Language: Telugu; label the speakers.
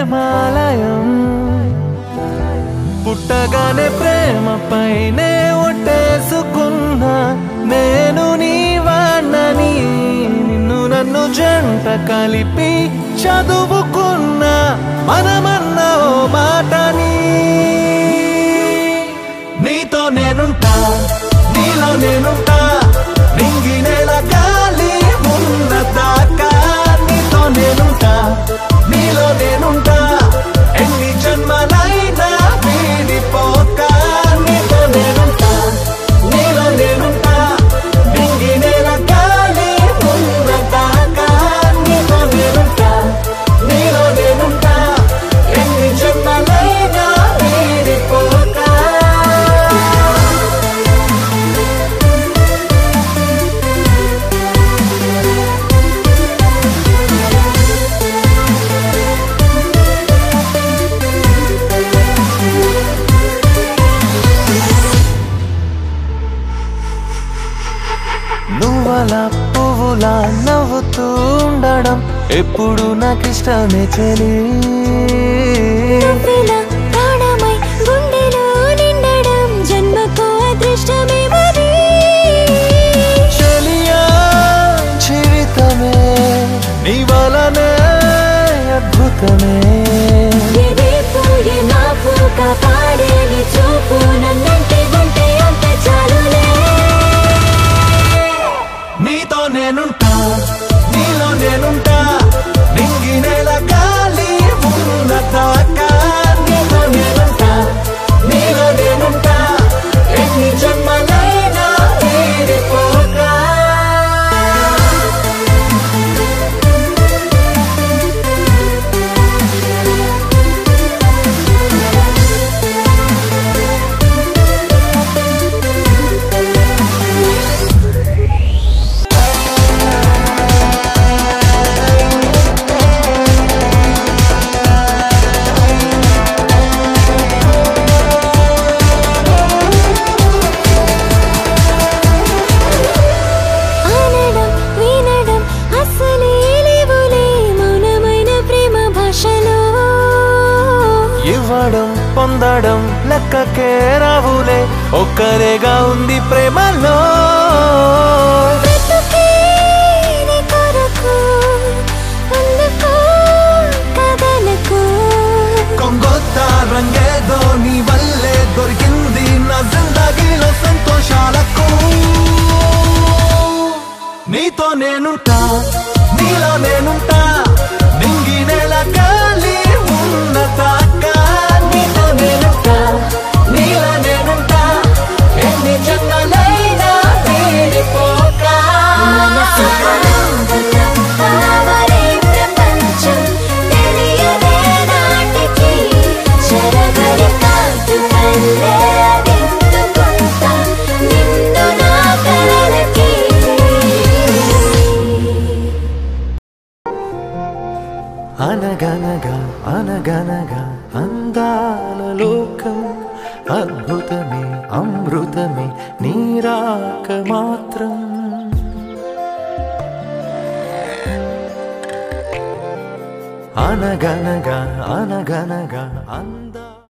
Speaker 1: ప్రేమాలయం పుట్టగానే ప్రేమపైనే ఒట్టేసుకున్నా నేను నీ వాణ్ణని నిన్ను నన్ను జంట కలిపి చదువుకున్నా మనమన్న ఓ మాటని నీతో నేనుంటా నీలో నేనుంటా నింగి నేల గాలి ఉన్న దాకా నీతో నేనుంటా నీలో నేనుంటా ఎన్ని జన్మలైనా వీడిపోక నీతో నేనుంటా నీలో నేనుంటా నింగి నేల గాలి ఉన్న దాకా నీతో నేనుంటా నీలో నేనుంటా ఎన్ని జన్మలైనా వీడిపోక నువ్వలా పువ్వులా నవ్వుతూ ఉండడం ఎప్పుడు నాకిష్టమే చెలి
Speaker 2: నువ్విలా ప్రాణమై గుండెలో నిండడం జన్మకు అదృష్టమే మరి
Speaker 1: చెలియా జీవితమే నీ వలనే అద్భుతమే
Speaker 2: ఎదేపు ఎనాపు కాపాడే నీ చూపు నన్నంటే ఉంటే అంత చాలులే
Speaker 1: నీతో నేనుంటా నీలో నేనుంటా నింగి నేల గాలి ఉన్న దాకా నీతో నేనుంటా నీలో నేనుంటా ఎన్ని జన్మలైనా తీరిపోగా
Speaker 2: అనడం వినడం అసలే లేవులే మౌనమైన ప్రేమ భాషలో
Speaker 1: ఇవ్వడం పొందడం లెక్కకే రావులే ఒక్కరేగా ఉంది ప్రేమలో
Speaker 2: బ్రతుకే నీ కొరకు అందుకో కదలకు
Speaker 1: కొంగొత్త రంగేదో నీ వల్లే దొరికింది నా జిందగీలో సంతోషాలకు నీతో నేనుంటా నీలో నేనుంటా నింగి నేల గాలి ఉన్న దాకా నీతో నేనుంటా నీలో నేనుంటా ఎన్ని జన్మలైనా వీడిపోక
Speaker 2: మనసు కలంబలం కావలే ప్రపంచం తెలియదే నాటికి చెరగని కాటుకల్లే అదిందుకుంటా నిన్ను నా కలలకి
Speaker 1: అనగనగా అనగనగా అందాల లోకం అద్భుతమే అమృతమే నీరాక మాత్రం అనగనగా అనగనగా అంద